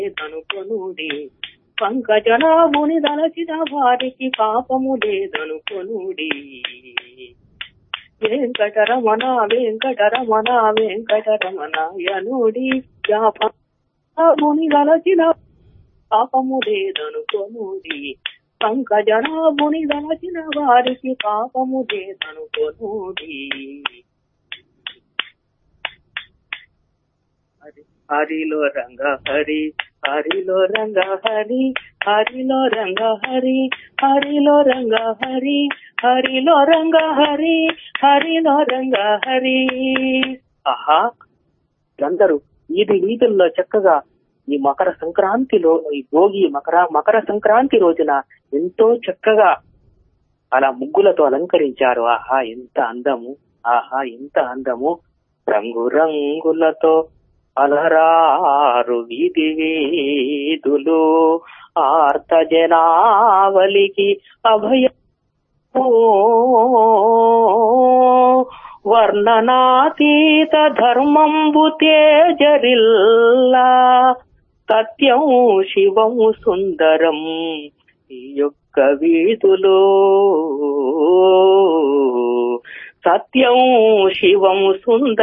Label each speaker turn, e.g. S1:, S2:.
S1: లేదనుకొనుడి పంకజనాభుని దలచిన వారికి పాపము లేదనుకొనుడి వెంకటరమణ వెంకటరమణ వెంకటరమణ యనుడి ముని దలచిన పాపము లేదనుకొనుడి పంకజనాభుని దలచిన వారికి పాపము లేదనుకొనుడి హరి హరిలో రంగ హరి హరిలో రంగ హరి హరిలో రంగ హరి హరిలో రంగ హరి హరిలో రంగ హరి హరిలో రంగ హరి ఆహా అందరూ ఇది వీధుల్లో చక్కగా ఈ మకర సంక్రాంతిలో ఈ భోగి మకర మకర సంక్రాంతి రోజున ఎంతో చక్కగా అలా ముగ్గులతో అలంకరించారు ఆహా ఎంత అందము ఆహా ఎంత అందము రంగు రంగులతో అలరారు వీధి వీధులు ఆర్త జనావలికి అభయ వర్ణనాతీత ధర్మంబు తేజరిల్లా సత్యం శివం సుందరం ఈ యొక్క వీధులో సత్యం శివం సుందరం